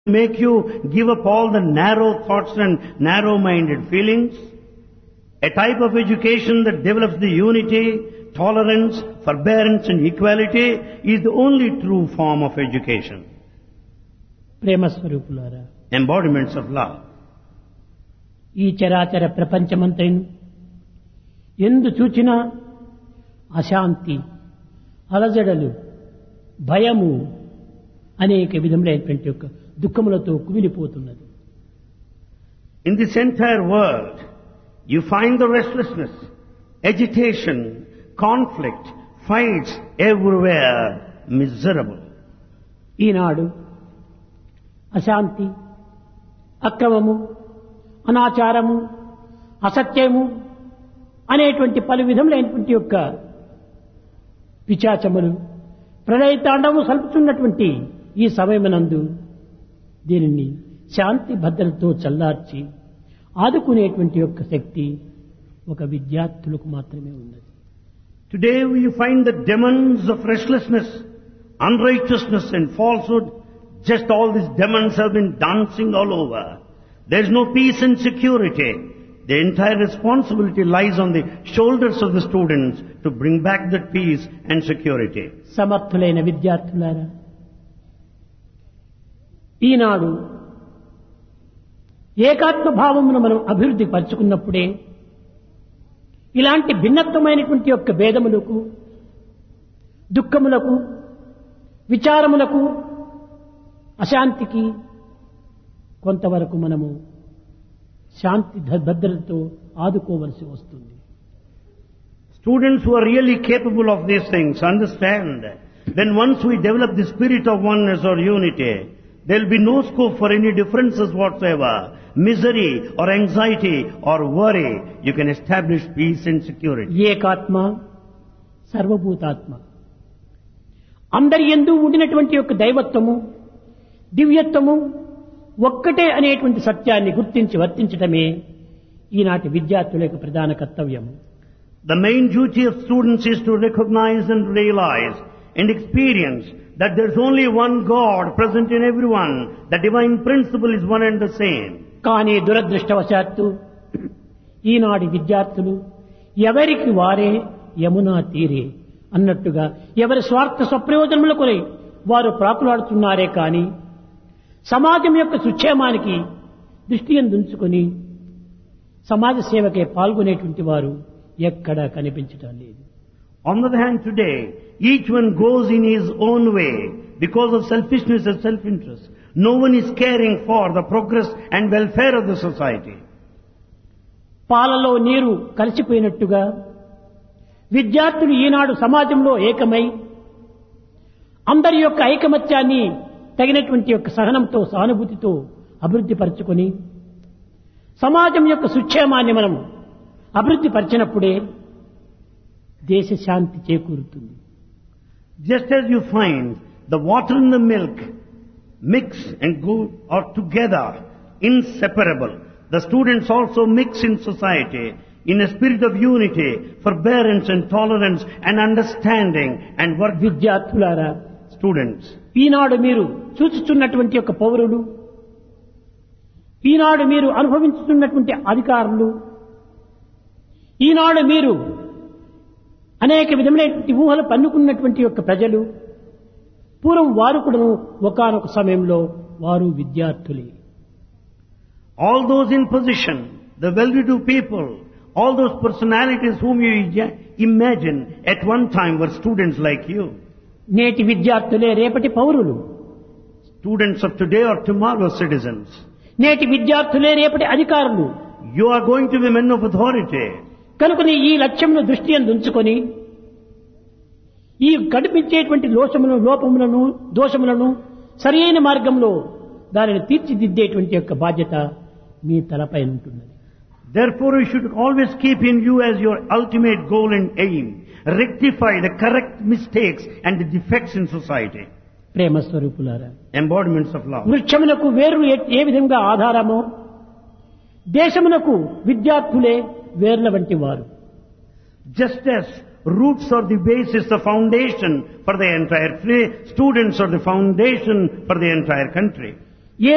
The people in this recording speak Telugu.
make you give up all the narrow thoughts and narrow-minded feelings. A type of education that develops the unity, tolerance, forbearance and equality is the only true form of education. ప్రేమ స్వరూపులారా Embodiments of love. ఈ చరాచర ప్రపంచమంతైను ఎందు చూచినా అశాంతి అలజడలు భయము అనేక విధములైనటువంటి యొక్క దుఃఖములతో కుమిలిపోతున్నది In this entire world, you find the restlessness, agitation, conflict, fights everywhere, miserable. ఈనాడు అశాంతి అక్రమము అనాచారము అసత్యము అనేటువంటి పలు విధములైనటువంటి యొక్క పిచాచములు ప్రళయతాండము సల్పుతున్నటువంటి ఈ సమయమునందు దీనిని శాంతి భద్రతతో చల్లార్చి ఆదుకునేటువంటి యొక్క శక్తి ఒక విద్యార్థులకు మాత్రమే ఉన్నది Today you find the demons of restlessness, unrighteousness and falsehood. Just all these demons have been dancing all over. There is no peace and security. The entire responsibility lies on the shoulders of the students to bring back that peace and security. సమర్థులైన విద్యార్థులారా ఈనాడు ఏకాత్మ భావమును మనం అభివృద్ధి పరుచుకున్నప్పుడే ఇలాంటి భిన్నత్వమైనటువంటి యొక్క భేదములకు దుఃఖములకు విచారములకు అశాంతికి కొంతవరకు మనము శాంతి భ- భద్రతతో ఆదుకోవలసి వస్తుంది Students who are really capable of these things understand then once we develop the spirit of oneness or unity, there will be no scope for any differences whatsoever. Misery or anxiety or worry, you can establish peace and security. ఏకాత్మ సర్వభూతాత్మ అందరి ఎందు ఉండినటువంటి యొక్క దైవత్వము దివ్యత్వము ఒక్కటే అనేటువంటి సత్యాన్ని గుర్తించి వర్తించటమే ఈనాటి విద్యార్థుల యొక్క ప్రధాన కర్తవ్యం The main duty of students is to recognize and realize and experience that there's only one God present in everyone. The divine principle is one and the same. కానీ దురదృష్టవశాత్తు ఈనాటి విద్యార్థులు ఎవరికి వారే యమునా తీరే అన్నట్టుగా ఎవరి స్వార్థ స్వప్రయోజనముల కొరై వారు ప్రాకులాడుతున్నారే కాని సమాజం యొక్క సుక్షేమానికి దృష్టి ఉంచుకొని సమాజ సేవకే పాల్గొనేటువంటి వారు ఎక్కడా కనిపించటం లేదు On the other hand, today, each one goes in his own way because of selfishness and self-interest. No one is caring for the progress and welfare of the society. పాలలో నీరు కలిసిపోయినట్టుగా విద్యార్థులు ఈనాడు సమాజంలో ఏకమై అందరి యొక్క ఐకమత్యాన్ని తగినటువంటి యొక్క సహనంతో సానుభూతితో అభివృద్ధి పరచుకొని సమాజం యొక్క సుక్షేమాన్ని మనం అభివృద్ధి పరిచినప్పుడే దేశ శాంతి చేకూరుతుంది Just as you find the water and the milk mix and go are together, inseparable. The students also mix in society in a spirit of unity, forbearance and tolerance and understanding and work with విద్యార్థులారా students. ఈనాడు మీరు చూచుచున్నటువంటి యొక్క పౌరులు ఈనాడు మీరు అనుభవించుతున్నటువంటి అధికారులు ఈనాడు మీరు అనేక విధమైనటువంటి ఊహలు పన్నుకున్నటువంటి యొక్క ప్రజలు పూర్వం వారు కూడాను ఒకనొక సమయంలో వారు విద్యార్థులే All those in position, the well-to-do people, all those personalities whom you ija- imagine at one time were students like you. నేటి విద్యార్థులే రేపటి పౌరులు Students of today are tomorrow's citizens. నేటి విద్యార్థులే రేపటి అధికారులు You are going to be men of authority. కనుకని ఈ లక్ష్యమును దృష్టి అందు ఉంచుకొని ఈ కనిపించేటువంటి లోచములను లోపములను దోషములను సరియైన మార్గంలో దానిని తీర్చిదిద్దేటువంటి యొక్క బాధ్యత మీ తలపై ఉంటున్నది Therefore you should always keep in view as your ultimate goal and aim. Rectify the correct mistakes and the defects in society. ప్రేమ స్వరూపులారా Embodiments of love. వృక్షమునకు వేరు ఏ- ఏ విధంగా ఆధారమో దేశమునకు విద్యార్థులే వేర్ల వంటి వారు Just as roots are the basis, the foundation for the entire tree, students are the foundation for the entire country.